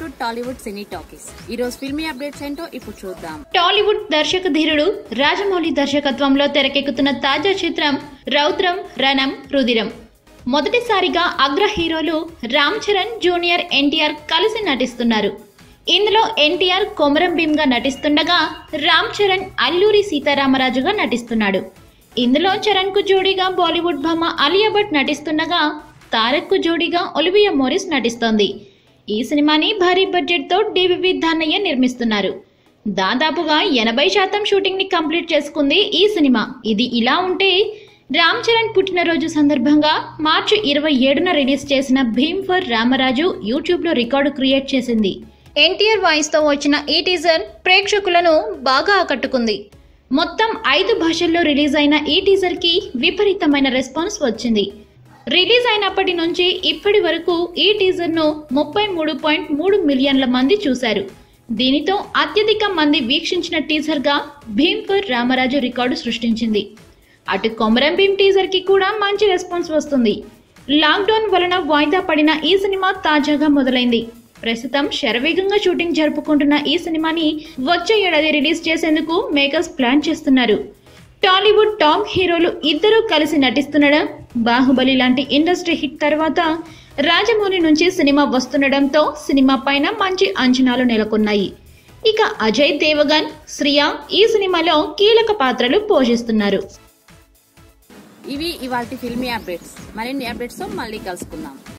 బాలీవుడ్ టాలీవుడ్ సినీ talkies ఈ రోజు filmy updates ఏంటో ఇప్పుడు చూద్దాం టాలీవుడ్ దర్శక ధీరుడు రాజమౌళి దర్శకత్వంలో తెరకెక్కుతున్న తాజా చిత్రం రౌద్రం రణం రుదిరం మొదటిసారిగా అగ్ర హీరోలు రామ్ చరణ్ జూనియర్ ఎన్టీఆర్ కలిసి నటిస్తున్నారు ఇందులో ఎన్టీఆర్ కొమరం భీమ్గా నటిస్తుండగా రామ్ చరణ్ అల్లూరి సీతారామరాజుగా నటిస్తున్నాడు ఇందులో చరణ్కు జోడీగా బాలీవుడ్ భామ అలియా భట్ నటిస్తుండగా తారక్కు జోడీగా ఒలివియా మోరిస్ నటిస్తోంది ఈ సినిమాని భారీ బడ్జెట్తో డివివి ధానయ్య నిర్మిస్తున్నారు దాదాపుగా ఎనభై శాతం షూటింగ్ ని కంప్లీట్ చేసుకుంది ఈ సినిమా ఇది ఇలా ఉంటే రామ్ చరణ్ పుట్టినరోజు సందర్భంగా మార్చి ఇరవై ఏడున రిలీజ్ చేసిన భీమ్ ఫర్ రామరాజు యూట్యూబ్ లో రికార్డు క్రియేట్ చేసింది ఎన్టీఆర్ వాయిస్ తో వచ్చిన ఈ టీజర్ ప్రేక్షకులను బాగా ఆకట్టుకుంది మొత్తం ఐదు భాషల్లో రిలీజ్ అయిన ఈ టీజర్ కి విపరీతమైన రెస్పాన్స్ వచ్చింది రిలీజ్ అయినప్పటి నుంచి ఇప్పటి వరకు ఈ టీజర్ను ముప్పై మూడు పాయింట్ మూడు మిలియన్ల మంది చూశారు దీనితో అత్యధిక మంది వీక్షించిన టీజర్గా భీమ్ ఫర్ రామరాజు రికార్డు సృష్టించింది అటు కొమరం భీమ్ టీజర్కి కూడా మంచి రెస్పాన్స్ వస్తుంది లాక్డౌన్ వలన వాయిదా పడిన ఈ సినిమా తాజాగా మొదలైంది ప్రస్తుతం శరవేగంగా షూటింగ్ జరుపుకుంటున్న ఈ సినిమాని వచ్చే ఏడాది రిలీజ్ చేసేందుకు మేకర్స్ ప్లాన్ చేస్తున్నారు టాలీవుడ్ టాప్ హీరోలు ఇద్దరూ కలిసి నటిస్తుండడం బాహుబలి లాంటి ఇండస్ట్రీ హిట్ తర్వాత రాజమౌళి నుంచి సినిమా వస్తుండడంతో సినిమా పైన మంచి అంచనాలు నెలకొన్నాయి ఇక అజయ్ దేవగన్ శ్రియా ఈ సినిమాలో కీలక పాత్రలు పోషిస్తున్నారు ఇవి ఇవాల్టి ఫిల్మీ అప్డేట్స్ మరిన్ని అప్డేట్స్ తో మళ్ళీ కలుసుకుందాం